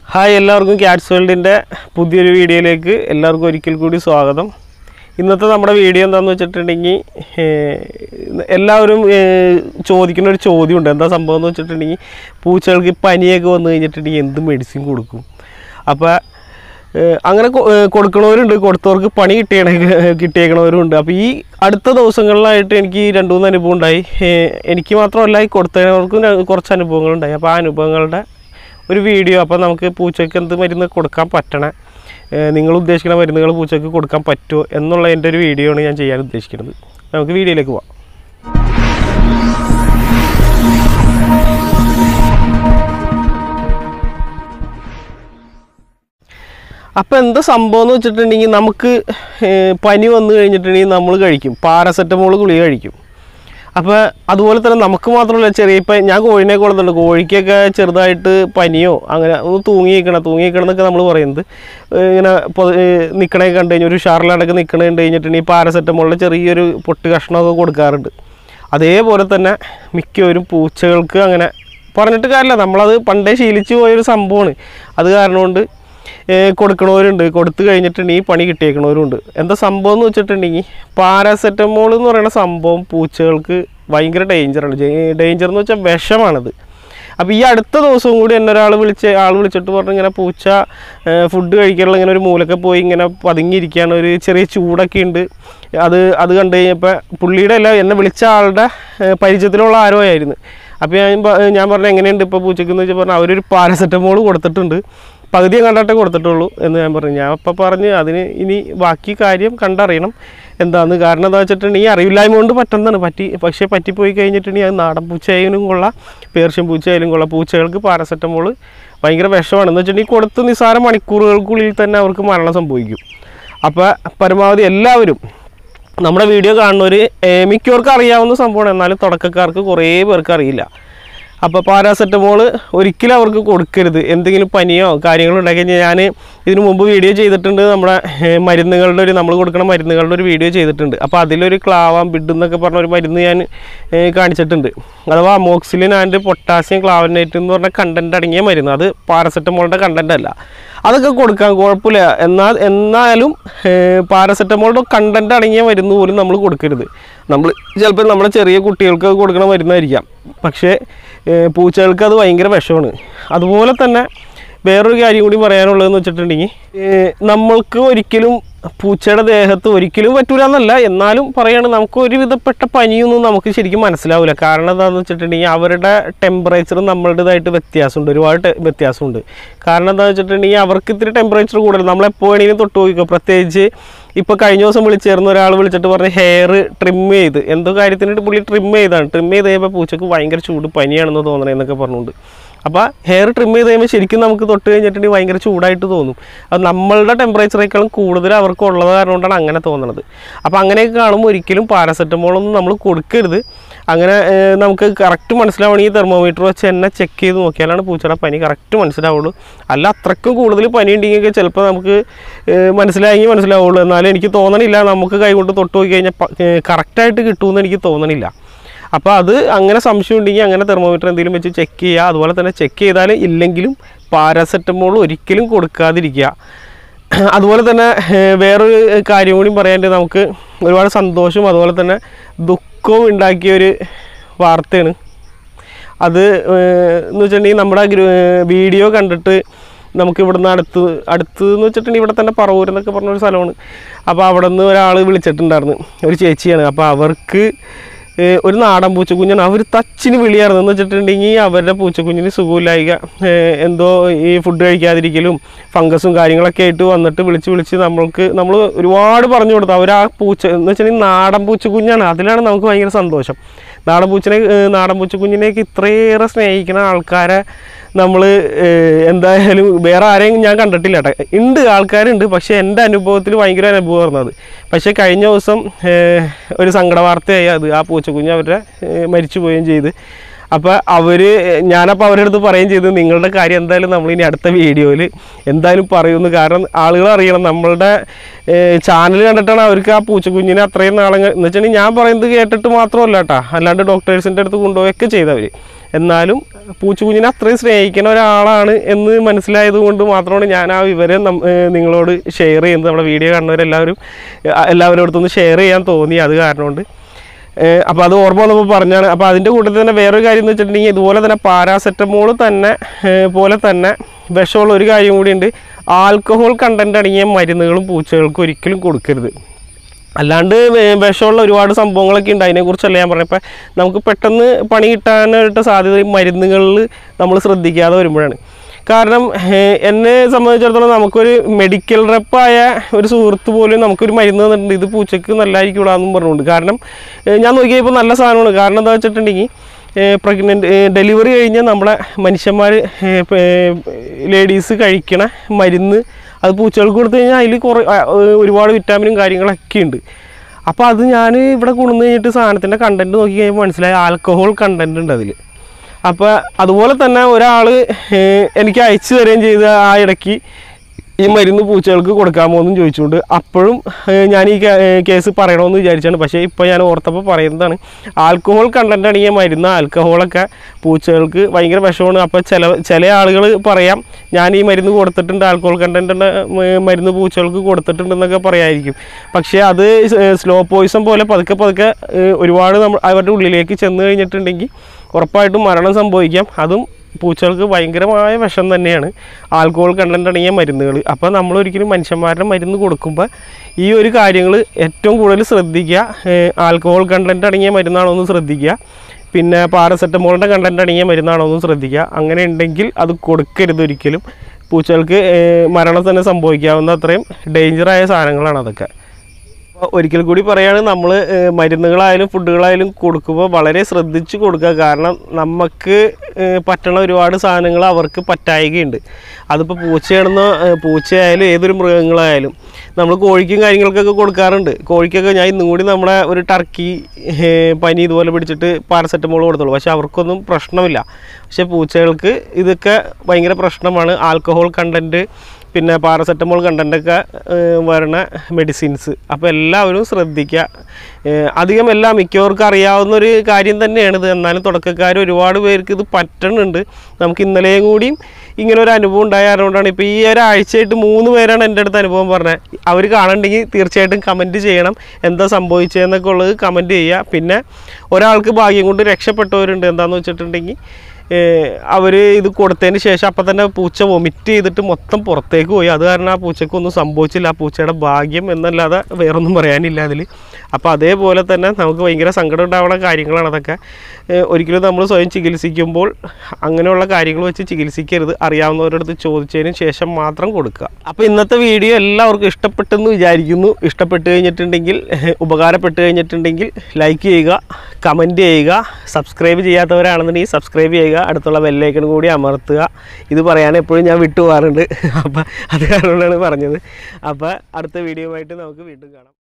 hi എല്ലാവർക്കും cats വേൾഡിൻ്റെ പുതിയൊരു വീഡിയോയിലേക്ക് എല്ലാവർക്കും ഒരിക്കൽ കൂടി സ്വാഗതം ഇന്നത്തെ നമ്മുടെ വീഡിയോ എന്താണെന്ന് വെച്ചിട്ടുണ്ടെങ്കിൽ ഏഹ്, എല്ലാവരും ഏഹ്, ചോദിക്കുന്ന ഒരു ചോദ്യമുണ്ട് എന്താ സംഭവം എന്ന് വെച്ചിട്ടുണ്ടെങ്കിൽ പൂച്ചകൾക്ക് പനിയൊക്കെ വന്നു കഴിഞ്ഞിട്ടുണ്ടെങ്കിൽ എന്ത് മെഡിസിൻ കൊടുക്കും അപ്പോൾ ഏഹ്, അങ്ങനെ കൊ- ഏഹ്, കൊടുക്കണവരുണ്ട് കൊടുത്തവർക്ക് പണി കിട്ടിയണ കിട്ടിയേക്കണവരുണ്ട് അപ്പോൾ ഈ അടുത്ത ദിവസങ്ങളിലായിട്ട് എനിക്ക് രണ്ട് മൂന്ന് അനുഭവം ഉണ്ടായി ഏഹ്, എനിക്ക് മാത്രമല്ല ഈ കൊടുത്തവർക്കും ര- കുറച്ച് അനുഭവങ്ങളുണ്ടായി അപ്പോൾ ആ അനുഭവങ്ങളുടെ ഒരു വീഡിയോ അപ്പോൾ നമുക്ക് പൂച്ചയ്ക്ക് എന്ത് മരുന്ന് കൊടുക്കാൻ പറ്റണേ ഏഹ് നിങ്ങൾ ഉദ്ദേശിക്കുന്ന മരുന്നുകൾ പൂച്ചയ്ക്ക് കൊടുക്കാൻ പറ്റുമോ എന്നുള്ള എൻ്റെ ഒരു വീഡിയോ ആണ് ഞാൻ ചെയ്യാൻ ഉദ്ദേശിക്കുന്നത് നമുക്ക് വീഡിയോയിലേക്ക് പോവാം അപ്പോൾ എന്താ സംഭവം എന്ന് വെച്ചിട്ടുണ്ടെങ്കിൽ നമുക്ക് ഏഹ് പനി വന്നു കഴിഞ്ഞിട്ടുണ്ടെങ്കിൽ നമ്മൾ കഴിക്കും പാരസെറ്റമോൾ ഗുളിക കഴിക്കും അപ്പോൾ അതുപോലെ തന്നെ നമുക്ക് മാത്രമല്ല ചെറിയ ഇപ്പം ഞാൻ കോഴിനെ കൊള്ളുന്നുണ്ട് കോഴിക്കൊക്കെ ചെറുതായിട്ട് പനിയോ അങ്ങനെ ഒന്ന് തൂങ്ങിയിരിക്കണം തൂങ്ങിയിരിക്കണം എന്നൊക്കെ നമ്മൾ പറയുന്നത് ഏഹ് ഇങ്ങനെ നിൽക്കണേ കണ്ടു കഴിഞ്ഞാൽ ഒരു ഷാറിലടക്കം നിൽക്കണേ കണ്ടു കഴിഞ്ഞിട്ടുണ്ടെങ്കിൽ പാരസെറ്റമോളിൽ ചെറിയൊരു പൊട്ട് കഷ്ണമൊക്കെ കൊടുക്കാറുണ്ട് അതേപോലെ തന്നെ മിക്കവരും പൂച്ചകൾക്ക് അങ്ങനെ പറഞ്ഞിട്ട് കാര്യമില്ല നമ്മളത് പണ്ടേ ശീലിച്ചു പോയൊരു സംഭവമാണ് അത് കാരണം കൊണ്ട് ഏഹ് കൊടുക്കണവരുണ്ട് കൊടുത്തു കഴിഞ്ഞിട്ടുണ്ടെങ്കിൽ പണി കിട്ടിയേക്കണവരുണ്ട് എന്താ സംഭവം എന്ന് വെച്ചിട്ടുണ്ടെങ്കിൽ പാരാസെറ്റമോൾ എന്ന് പറയുന്ന സംഭവം പൂച്ചകൾക്ക് ഭയങ്കര ഡേഞ്ചറാണ് ഡേഞ്ചർ എന്ന് വെച്ചാൽ വിഷമാണത് അപ്പോൾ ഈ അടുത്ത ദിവസവും കൂടി എന്നെ ഒരാൾ വിളിച്ച് ആൾ വിളിച്ചിട്ട് പറഞ്ഞു ഇങ്ങനെ പൂച്ച ഫുഡ് കഴിക്കാനുള്ള ഇങ്ങനെ ഒരു മൂലക്കെ പോയി ഇങ്ങനെ പതുങ്ങിയിരിക്കുകയാണ് ഒരു ചെറിയ ചൂടൊക്കെ ഉണ്ട് അത് അത് കണ്ടു കഴിഞ്ഞപ്പോൾ പുള്ളിയുടെ അല്ല എന്നെ വിളിച്ച ആളുടെ ഏഹ് പരിചയത്തിലുള്ള ആരോ ആയിരുന്നു അപ്പോൾ ഞാൻ പ- ഞാൻ പറഞ്ഞു എങ്ങനെയുണ്ട് ഇപ്പോൾ പൂച്ചയ്ക്ക് എന്ന് വെച്ചാൽ പറഞ്ഞു അവരൊരു പാരസെറ്റമോൾ കൊടുത്തിട്ടുണ്ട് പകുതിയെ കണ്ടിട്ടേ കൊടുത്തിട്ടുള്ളൂ എന്ന് ഞാൻ പറഞ്ഞു ഞാൻ അപ്പം പറഞ്ഞ് അതിന് ഇനി ബാക്കി കാര്യം കണ്ടറിയണം എന്താന്ന് കാരണം എന്താ വെച്ചിട്ടുണ്ടെങ്കിൽ ഈ അറിവില്ലായ്മ കൊണ്ട് പറ്റുന്നതാണ് പറ്റി പക്ഷേ പറ്റിപ്പോയി കഴിഞ്ഞിട്ടുണ്ടെങ്കിൽ അത് നാടൻ പൂച്ചയായാലും കൊള്ളാം പേർഷ്യൻ പൂച്ചയായാലും കൊള്ളാം പൂച്ചകൾക്ക് പാരസെറ്റമോൾ ഭയങ്കര വിഷമാണ് എന്ന് വെച്ചിട്ടുണ്ടെങ്കിൽ കൊടുത്ത് നിസ്സാര മണിക്കൂറുകൾക്കുള്ളിൽ തന്നെ അവർക്ക് മരണം സംഭവിക്കും അപ്പോൾ പരമാവധി എല്ലാവരും നമ്മുടെ വീഡിയോ കാണുന്നവർ മിക്കവർക്കും അറിയാവുന്ന സംഭവമാണ് എന്നാലും തുടക്കക്കാർക്ക് കുറേ പേർക്ക് അറിയില്ല അപ്പോൾ പാരാസെറ്റമോൾ ഒരിക്കലും അവർക്ക് കൊടുക്കരുത് എന്തെങ്കിലും പനിയോ കാര്യങ്ങളോ ഉണ്ടാക്കി കഴിഞ്ഞാൽ ഞാൻ ഇതിനു മുമ്പ് വീഡിയോ ചെയ്തിട്ടുണ്ട് നമ്മുടെ ഏഹ്, മരുന്നുകളുടെ ഒരു നമ്മൾ കൊടുക്കുന്ന മരുന്നുകളുടെ ഒരു വീഡിയോ ചെയ്തിട്ടുണ്ട് അപ്പോൾ അതിലൊരു ക്ലാവാം ബിഡ് എന്നൊക്കെ പറഞ്ഞ ഒരു മരുന്ന് ഞാൻ ഏഹ്, കാണിച്ചിട്ടുണ്ട് അഥവാ അമോക്സിലിൻ ആൻഡ് പൊട്ടാസ്യം ക്ലാവനേറ്റ് എന്ന് പറഞ്ഞ കണ്ടന്റ് അടങ്ങിയ മരുന്ന് അത് പാരസെറ്റമോളിൻ്റെ കണ്ടന്റ് അല്ല അതൊക്കെ കൊടുക്കാൻ കുഴപ്പമില്ല എന്നാൽ എന്നാലും പാരസെറ്റമോളുടെ കണ്ടന്റ് അടങ്ങിയ മരുന്ന് പോലും നമ്മൾ കൊടുക്കരുത് നമ്മൾ ചിലപ്പോൾ നമ്മുടെ ചെറിയ കുട്ടികൾക്ക് കൊടുക്കുന്ന മരുന്നായിരിക്കാം പക്ഷേ ഏഹ് പൂച്ചകൾക്ക് അത് ഭയങ്കര വിഷമാണ് അതുപോലെ തന്നെ വേറൊരു കാര്യം കൂടി പറയാനുള്ളതെന്ന് വെച്ചിട്ടുണ്ടെങ്കിൽ ഏഹ് നമ്മൾക്ക് ഒരിക്കലും പൂച്ചയുടെ ദേഹത്ത് ഒരിക്കലും പറ്റൂല എന്നല്ല എന്നാലും പറയാണ് നമുക്ക് ഒരുവിധപ്പെട്ട പനിയൊന്നും നമുക്ക് ശരിക്കും മനസ്സിലാവില്ല കാരണം എന്താണെന്ന് വെച്ചിട്ടുണ്ടെങ്കിൽ അവരുടെ ടെമ്പറേച്ചർ നമ്മളുടേതായിട്ട് വ്യത്യാസമുണ്ട് ഒരുപാട് ടെ- വ്യത്യാസമുണ്ട് കാരണം എന്താണെന്ന് വെച്ചിട്ടുണ്ടെങ്കിൽ അവർക്ക് ഇത്തിരി ടെമ്പറേച്ചർ കൂടുതൽ നമ്മളെപ്പോൾ വേണമെങ്കിലും തൊട്ട് നോക്കിക്കോ പ്രത്യേകിച്ച് ഇപ്പോൾ കഴിഞ്ഞ ദിവസം വിളിച്ചേർന്ന ഒരാൾ വിളിച്ചിട്ട് പറഞ്ഞ് ഹെയർ ട്രിം ചെയ്ത് എന്തോ കാര്യത്തിന് പുള്ളി ട്രിം ചെയ്താണ് ട്രിം ചെയ്ത് കഴിയുമ്പോൾ പൂച്ചക്ക് ഭയങ്കര ചൂട് പനിയാണെന്ന് തോന്നണേ എന്നൊക്കെ പറഞ്ഞുകൊണ്ട് അപ്പോൾ ഹെയർ ട്രിം ചെയ്ത് കഴിയുമ്പോൾ ശരിക്കും നമുക്ക് തൊട്ട് കഴിഞ്ഞിട്ടുണ്ടെങ്കിൽ ഭയങ്കര ചൂടായിട്ട് തോന്നും അത് നമ്മളുടെ ടെമ്പറേച്ചറേക്കാളും കൂടുതൽ അവർക്ക് ഉള്ളത് കാരണം കൊണ്ടാണ് അങ്ങനെ തോന്നുന്നത് അപ്പോൾ അങ്ങനെയൊക്കെ കാണുമ്പോൾ ഒരിക്കലും പാരസെറ്റമോളൊന്നും നമ്മൾ കൊടുക്കരുത് അങ്ങനെ ഏഹ്, നമുക്ക് കറക്റ്റ് മനസ്സിലാവണമെങ്കിൽ തെർമോമീറ്റർ വെച്ച് തന്നെ ചെക്ക് ചെയ്ത് നോക്കിയാലാണ് പൂച്ചയുടെ പനി കറക്റ്റ് മനസ്സിലാവുള്ളൂ അല്ല അത്രയ്ക്കും കൂടുതൽ പനി ഉണ്ടെങ്കിൽ ചിലപ്പോൾ നമുക്ക് ഏഹ്, മനസ്സിലായെങ്കിൽ മനസ്സിലാവുള്ളൂ എന്നാലും എനിക്ക് തോന്നണില്ല നമുക്ക് കൈകൊണ്ട് തൊട്ട് നോക്കി കഴിഞ്ഞാൽ കറക്റ്റായിട്ട് കിട്ടുമെന്ന് എനിക്ക് തോന്നണില്ല അപ്പോൾ അത് അങ്ങനെ സംശയം ഉണ്ടെങ്കിൽ അങ്ങനെ തെർമോമീറ്റർ എന്തെങ്കിലും വെച്ച് ചെക്ക് ചെയ്യുക അതുപോലെ തന്നെ ചെക്ക് ചെയ്താൽ ഇല്ലെങ്കിലും പാരാസെറ്റമോൾ ഒരിക്കലും കൊടുക്കാതിരിക്കുക അതുപോലെ തന്നെ ഏഹ്, വേറൊരു കാര്യം കൂടി പറയാണ്ട് നമുക്ക് ഒരുപാട് സന്തോഷവും അതുപോലെ തന്നെ ദുഃഖവും ഉണ്ടാക്കിയ ഒരു വാർത്തയാണ് അത് ഏഹ്, എന്ന് വെച്ചിട്ടുണ്ടെങ്കിൽ നമ്മുടെ ഗ്രൂ- വീഡിയോ കണ്ടിട്ട് നമുക്ക് ഇവിടുന്ന് അടുത്ത് അടുത്ത് എന്ന് വെച്ചിട്ടുണ്ടെങ്കിൽ ഇവിടെ തന്നെ പറവൂർ എന്നൊക്കെ പറഞ്ഞൊരു സ്ഥലമാണ് അപ്പോൾ അവിടെ നിന്ന് ഒരാൾ വിളിച്ചിട്ടുണ്ടായിരുന്നു ഒരു ചേച്ചിയാണ് അപ്പോൾ അവർക്ക് ഏഹ്, ഒരു നാടൻ പൂച്ചക്കുഞ്ഞാണ് അവർ തച്ചിന് വിളിയായിരുന്നു എന്ന് വെച്ചിട്ടുണ്ടെങ്കിൽ അവരുടെ പൂച്ചക്കുഞ്ഞിന് സുഖമില്ലായിക ഏഹ്, എന്തോ ഈ ഫുഡ് കഴിക്കാതിരിക്കലും ഫംഗസും കാര്യങ്ങളൊക്കെ ആയിട്ട് വന്നിട്ട് വിളിച്ച് വിളിച്ച് നമ്മൾക്ക് നമ്മൾ ഒരുപാട് പറഞ്ഞു കൊടുത്തു അവർ ആ പൂച്ച എന്ന് വെച്ചിട്ടുണ്ടെങ്കിൽ നാടൻ പൂച്ചക്കുഞ്ഞാണ് അതിലാണ് നമുക്ക് ഭയങ്കര സന്തോഷം നാടൻ പൂച്ചനെ ഏഹ്, നാടൻ പൂച്ചക്കുഞ്ഞിനെയൊക്കെ ഇത്രയേറെ സ്നേഹിക്കുന്ന ആൾക്കാരെ നമ്മൾ എന്തായാലും വേറെ ആരെയും ഞാൻ കണ്ടിട്ടില്ല കേട്ടോ ഉണ്ട് ആൾക്കാരുണ്ട് പക്ഷേ എൻ്റെ അനുഭവത്തിൽ ഭയങ്കര അനുഭവമായിരുന്നു അത് പക്ഷേ കഴിഞ്ഞ ദിവസം ഏഹ്, ഒരു സങ്കട വാർത്തയായി അത് ആ പൂച്ചക്കുഞ്ഞ് അവരുടെ ഏഹ്, മരിച്ചു പോവുകയും ചെയ്ത് അപ്പോൾ അവർ ഞാനപ്പോൾ അവരുടെ അടുത്ത് പറയുകയും ചെയ്തു നിങ്ങളുടെ കാര്യം എന്തായാലും നമ്മൾ ഇനി അടുത്ത വീഡിയോയിൽ എന്തായാലും പറയുമെന്ന് കാരണം ആളുകൾ അറിയണം നമ്മളുടെ ചാനൽ കണ്ടിട്ടാണ് അവർക്ക് ആ പൂച്ചക്കുഞ്ഞിനെ അത്രയും നാളെ എന്ന് വെച്ചിട്ടുണ്ടെങ്കിൽ ഞാൻ പറയുന്നത് കേട്ടിട്ട് മാത്രമല്ല കേട്ടോ അല്ലാണ്ട് ഡോക്ടേഴ്സിൻ്റെ അടുത്ത് കൊണ്ടുപോവുകയൊക്കെ ചെയ്തവർ എന്നാലും പൂച്ചക്കുഞ്ഞിനെ അത്രയും സ്നേഹിക്കുന്ന ഒരാളാണ് എന്ന് മനസ്സിലായത് കൊണ്ട് മാത്രമാണ് ഞാൻ ആ വിവരം നം- ഏഹ് നിങ്ങളോട് ഷെയർ ചെയ്യുന്നത് നമ്മുടെ വീഡിയോ കാണുന്നവരെല്ലാവരും ഏഹ് എല്ലാവരുടെ അടുത്തൊന്ന് ഷെയർ ചെയ്യാൻ തോന്നി അത് കാരണം കൊണ്ട് അപ്പോൾ അത് ഓർമ്മ വന്നപ്പോൾ പറഞ്ഞാണ് അപ്പോൾ അതിൻ്റെ കൂട്ടത്തിൽ തന്നെ വേറൊരു കാര്യം എന്ന് വെച്ചിട്ടുണ്ടെങ്കിൽ ഇതുപോലെ തന്നെ പാരാസെറ്റമോൾ തന്നെ ഏഹ് പോലെ തന്നെ വിഷമുള്ള ഒരു കാര്യം കൂടിയുണ്ട് ആൽക്കഹോൾ കണ്ടന്റ് അടങ്ങിയ മരുന്നുകളും പൂച്ചകൾക്ക് ഒരിക്കലും കൊടുക്കരുത് അല്ലാണ്ട് വേ- വിഷമുള്ള ഒരുപാട് സംഭവങ്ങളൊക്കെ ഉണ്ട് അതിനെക്കുറിച്ചല്ല ഞാൻ പറഞ്ഞത് ഇപ്പം നമുക്ക് പെട്ടെന്ന് പണി കിട്ടാനായിട്ട് സാധ്യത ഈ മരുന്നുകളിൽ നമ്മൾ ശ്രദ്ധിക്കാതെ വരുമ്പോഴാണ് കാരണം ഏഹ്, എന്നെ സംബന്ധിച്ചിടത്തോളം നമുക്കൊരു മെഡിക്കൽ റെപ്പായ ഒരു സുഹൃത്ത് പോലും നമുക്കൊരു മരുന്ന് തന്നിട്ടുണ്ട് ഇത് പൂച്ചക്ക് നല്ലതായിരിക്കും എന്നും പറഞ്ഞുകൊണ്ട് കാരണം ഏഹ്, ഞാൻ നോക്കിയപ്പോൾ നല്ല സാധനമാണ് കാരണം എന്താ വെച്ചിട്ടുണ്ടെങ്കിൽ പ്രഗ്നൻറ്റ് ഡെലിവറി കഴിഞ്ഞ നമ്മളെ മനുഷ്യന്മാർ ലേഡീസ് കഴിക്കണ മരുന്ന് അത് പൂച്ചകൾക്ക് കൊടുത്തു കഴിഞ്ഞാൽ അതിൽ കുറേ ആ, ഏഹ്, ഒരുപാട് വിറ്റാമിനും കാര്യങ്ങളൊക്കെ ഉണ്ട് അപ്പോൾ അത് ഞാൻ ഇവിടെ കൊണ്ടുവന്ന് കഴിഞ്ഞിട്ട് സാധനത്തിൻ്റെ കണ്ടൻറ്റ് നോക്കി കഴിയുമ്പോൾ മനസ്സിലായി ആൽക്കഹോൾ കണ്ടൻറ്റ് ഉണ്ട് അതിൽ അപ്പോൾ അതുപോലെ തന്നെ ഒരാൾ എനിക്ക് അയച്ചു തരുകയും ചെയ്ത ആ ഇടയ്ക്ക് ഈ മരുന്ന് പൂച്ചകൾക്ക് കൊടുക്കാമോ എന്നും ചോദിച്ചുകൊണ്ട് അപ്പോഴും ഏഹ്, ഞാൻ ഈ കേ- ഏഹ്, കേസ് പറയണമെന്ന് വിചാരിച്ചാണ് പക്ഷേ ഇപ്പോൾ ഞാൻ ഓർത്തപ്പോൾ പറയുന്നതാണ് ആൽക്കഹോൾ കണ്ടന്റ് അടങ്ങിയ മരുന്ന് ആൽക്കഹോളൊക്കെ പൂച്ചകൾക്ക് ഭയങ്കര വിഷമാണ് അപ്പോൾ ചില ചില ആളുകൾ പറയാം ഞാൻ ഈ മരുന്ന് കൊടുത്തിട്ടുണ്ട് ആൽക്കഹോൾ കണ്ടന്റ് മരുന്ന് പൂച്ചകൾക്ക് കൊടുത്തിട്ടുണ്ടെന്നൊക്കെ പറയായിരിക്കും പക്ഷേ അത് സ്ലോ പോയിസൺ പോലെ പതുക്കെ പതുക്കെ ഏഹ്, ഒരുപാട് നമ്മൾ അവരുടെ ഉള്ളിലേക്ക് ചെന്ന് കഴിഞ്ഞിട്ടുണ്ടെങ്കിൽ ഉറപ്പായിട്ടും മരണം സംഭവിക്കാം അതും പൂച്ചകൾക്ക് ഭയങ്കരമായ വിഷം തന്നെയാണ് ആൽക്കഹോൾ കണ്ടന്റ് അടങ്ങിയ മരുന്നുകൾ അപ്പോൾ നമ്മൾ ഒരിക്കലും മനുഷ്യന്മാരുടെ മരുന്ന് കൊടുക്കുമ്പോൾ ഈ ഒരു കാര്യങ്ങൾ ഏറ്റവും കൂടുതൽ ശ്രദ്ധിക്കുക ഏഹ് ആൽക്കഹോൾ കണ്ടന്റ് അടങ്ങിയ മരുന്നാണോ എന്ന് ശ്രദ്ധിക്കുക പിന്നെ പാരസെറ്റമോളിൻ്റെ കണ്ടന്റ് അടങ്ങിയ മരുന്നാണോ എന്ന് ശ്രദ്ധിക്കുക അങ്ങനെ ഉണ്ടെങ്കിൽ അത് കൊടുക്കരുത് ഒരിക്കലും പൂച്ചകൾക്ക് ഏഹ് മരണം തന്നെ സംഭവിക്കാവുന്ന അത്രയും ഡേഞ്ചറായ സാധനങ്ങളാണ് അതൊക്കെ അപ്പോൾ ഒരിക്കൽ കൂടി പറയാണ് നമ്മൾ മരുന്നുകളായാലും ഫുഡുകളായാലും കൊടുക്കുമ്പോൾ വളരെ ശ്രദ്ധിച്ച് കൊടുക്കുക കാരണം നമുക്ക് ഏഹ്, പറ്റണ ഒരുപാട് സാധനങ്ങൾ അവർക്ക് പറ്റായികയുണ്ട് അതിപ്പോൾ പൂച്ചയാണെന്നോ ഏഹ്, പൂച്ചയായാലും ഏതൊരു മൃഗങ്ങളായാലും നമ്മൾ കോഴിക്കും കാര്യങ്ങൾക്കൊക്കെ കൊടുക്കാറുണ്ട് കോഴിക്കൊക്കെ ഞാൻ ഇന്നും കൂടി നമ്മുടെ ഒരു ടർക്കി ഏഹ്, പനി ഇതുപോലെ പിടിച്ചിട്ട് പാരസെറ്റമോൾ കൊടുത്തുള്ളൂ പക്ഷേ അവർക്കൊന്നും പ്രശ്നമില്ല പക്ഷേ പൂച്ചകൾക്ക് ഇതൊക്കെ ഭയങ്കര പ്രശ്നമാണ് ആൽക്കഹോൾ കണ്ടൻറ്റ് പിന്നെ പാരസെറ്റമോൾ കണ്ടൻ്റൊക്കെ വരണ മെഡിസിൻസ് അപ്പോൾ എല്ലാവരും ശ്രദ്ധിക്കുക ഏഹ് അധികം എല്ലാം മിക്കവർക്കും അറിയാവുന്ന ഒരു കാര്യം തന്നെയാണിത് എന്നാലും തുടക്കക്കാർ ഒരുപാട് പേർക്ക് ഇത് പറ്റുന്നുണ്ട് നമുക്ക് ഇന്നലെയും കൂടിയും ഇങ്ങനെ ഒരു അനുഭവം ഉണ്ടായതുകൊണ്ടാണ് ഇപ്പോൾ ഈ ഒരാഴ്ചയായിട്ട് മൂന്ന് പേരാണ് എൻ്റെ അടുത്ത് അനുഭവം പറഞ്ഞത് അവർ കാണണ്ടെങ്കിൽ തീർച്ചയായിട്ടും കമൻറ്റ് ചെയ്യണം എന്താ സംഭവിച്ചതെന്നൊക്കെ ഉള്ളത് കമൻറ്റ് ചെയ്യുക പിന്നെ ഒരാൾക്ക് ഭാഗ്യം കൊണ്ട് രക്ഷപ്പെട്ടവരുണ്ട് എന്താണെന്ന് വെച്ചിട്ടുണ്ടെങ്കിൽ അവർ ഇത് കൊടുത്തതിന് ശേഷം അപ്പം തന്നെ പൂച്ച വൊമിറ്റ് ചെയ്തിട്ട് മൊത്തം പുറത്തേക്ക് പോയി അത് കാരണം ആ പൂച്ചക്കൊന്നും സംഭവിച്ചില്ല ആ പൂച്ചയുടെ ഭാഗ്യം എന്നല്ലാതെ വേറൊന്നും പറയാനില്ല അതിൽ അപ്പോൾ അതേപോലെ തന്നെ നമുക്ക് ഭയങ്കര സങ്കടം ഉണ്ടാവുന്ന കാര്യങ്ങളാണ് അതൊക്കെ ഏഹ് ഒരിക്കലും നമ്മൾ സ്വയം ചികിത്സിക്കുമ്പോൾ അങ്ങനെയുള്ള കാര്യങ്ങൾ വെച്ച് ചികിത്സിക്കരുത് അറിയാവുന്നവരുടെ അടുത്ത് ചോദിച്ചതിന് ശേഷം മാത്രം കൊടുക്കുക അപ്പോൾ ഇന്നത്തെ വീഡിയോ എല്ലാവർക്കും ഇഷ്ടപ്പെട്ടെന്ന് വിചാരിക്കുന്നു ഇഷ്ടപ്പെട്ട് കഴിഞ്ഞിട്ടുണ്ടെങ്കിൽ ഉപകാരപ്പെട്ട് കഴിഞ്ഞിട്ടുണ്ടെങ്കിൽ ലൈക്ക് ചെയ്യുക കമൻറ്റ് ചെയ്യുക സബ്സ്ക്രൈബ് ചെയ്യാത്തവരാണെന്നുണ്ടെങ്കിൽ സബ്സ്ക്രൈബ് ചെയ്യുക അടുത്തുള്ള ബെല്ലൈക്കൺ കൂടി അമർത്തുക ഇത് പറയാൻ എപ്പോഴും ഞാൻ വിട്ടുപോകാറുണ്ട് അപ്പോൾ അത് കാരണമാണ് പറഞ്ഞത് അപ്പോൾ അടുത്ത വീഡിയോ ആയിട്ട് നമുക്ക് വീണ്ടും കാണാം